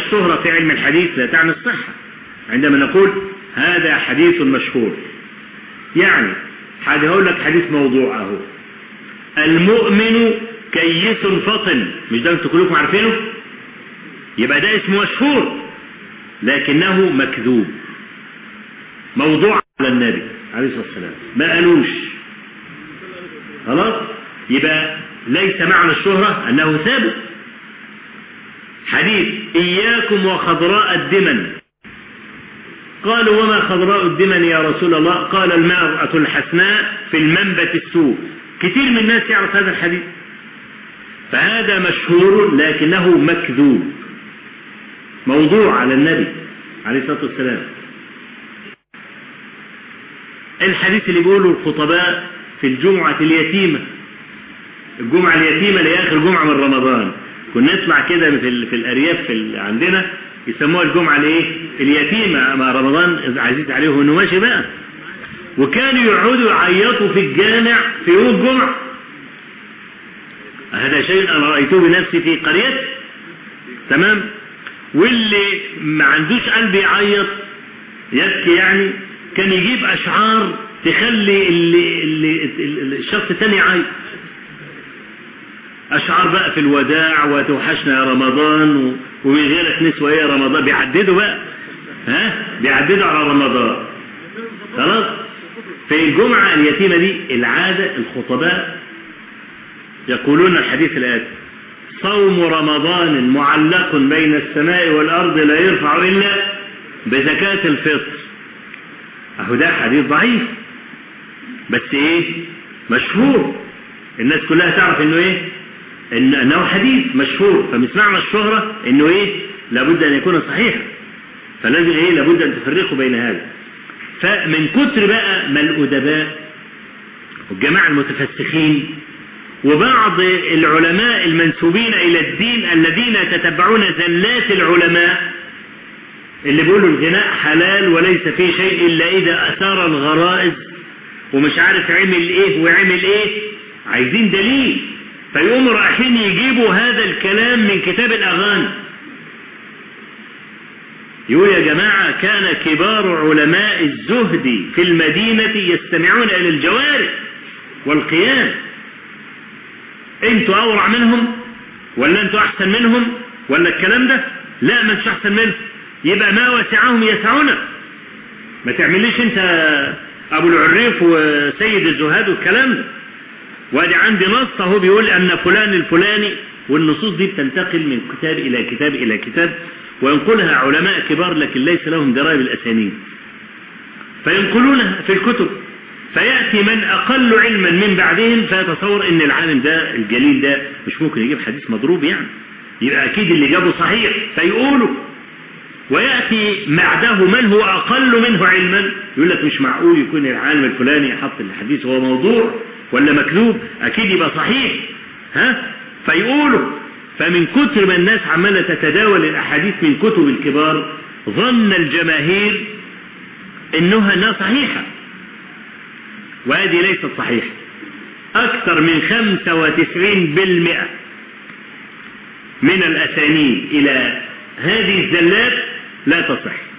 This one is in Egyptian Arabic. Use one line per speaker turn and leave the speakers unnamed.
الشهرة في علم الحديث لا تعني الصحة عندما نقول هذا حديث مشهور يعني حد هقول لك حديث موضوع اهو المؤمن كيس فطن مش ده انتوا كلكم عارفينه يبقى ده اسمه مشهور لكنه مكذوب موضوع على النبي عليه الصلاة والسلام ما قالوش خلاص يبقى ليس معنى الشهرة أنه ثابت حديث إياكم وخضراء الدمن قالوا وما خضراء الدمن يا رسول الله قال المرأة الحسناء في المنبت السوء كثير من الناس يعرف هذا الحديث فهذا مشهور لكنه مكذوب موضوع على النبي عليه الصلاة والسلام الحديث اللي بيقوله الخطباء في الجمعة اليتيمة الجمعة اليتيمة اللي آخر جمعة من رمضان كنا نسمع كده في, في الأرياف في عندنا يسموها الجمعة الايه اليتيمة ما رمضان عزيز عليه انه ماشي بقى وكانوا يقعدوا يعيطوا في الجامع في يوم الجمعة هذا شيء أنا رأيته بنفسي في قريتي تمام واللي ما عندوش قلب يعيط يبكي يعني كان يجيب أشعار تخلي اللي اللي الشخص الثاني يعيط أشعار بقى في الوداع وتوحشنا يا رمضان ومن غيرك نسوة يا رمضان بيعددوا بقى ها بيعددوا على رمضان خلاص في الجمعة اليتيمة دي العادة الخطباء يقولون الحديث الآتي صوم رمضان معلق بين السماء والأرض لا يرفع إلا بزكاة الفطر أهو ده حديث ضعيف بس إيه مشهور الناس كلها تعرف إنه إيه إن أنه حديث مشهور فمش معنى الشهرة إنه إيه لابد أن يكون صحيحا فلازم إيه لابد أن تفرقوا بين هذا فمن كتر بقى ما الأدباء والجماعة المتفسخين وبعض العلماء المنسوبين إلى الدين الذين يتتبعون زلات العلماء اللي بيقولوا الغناء حلال وليس فيه شيء إلا إذا أثار الغرائز ومش عارف عمل إيه وعمل إيه عايزين دليل فيقوموا رايحين يجيبوا هذا الكلام من كتاب الأغاني يقول يا جماعة كان كبار علماء الزهد في المدينة يستمعون إلى الجوارح والقيام انتوا أورع منهم ولا انتوا أحسن منهم ولا الكلام ده لا ما انتش أحسن منهم يبقى ما وسعهم يسعنا ما تعمليش انت أبو العريف وسيد الزهاد والكلام ده وادي عندي نص اهو بيقول أن فلان الفلاني والنصوص دي بتنتقل من كتاب إلى كتاب إلى كتاب وينقلها علماء كبار لكن ليس لهم دراية بالأسانيد فينقلونها في الكتب فيأتي من أقل علما من بعدهم فيتصور أن العالم ده الجليل ده مش ممكن يجيب حديث مضروب يعني يبقى أكيد اللي جابه صحيح فيقولوا ويأتي بعده من هو أقل منه علما يقول لك مش معقول يكون العالم الفلاني حط الحديث هو موضوع ولا مكذوب أكيد يبقى صحيح ها فيقولوا فمن كتر ما الناس عمالة تتداول الأحاديث من كتب الكبار ظن الجماهير إنها أنها صحيحة وهذه ليست صحيحة أكثر من 95% من الأسانيد إلى هذه الزلات لا تصح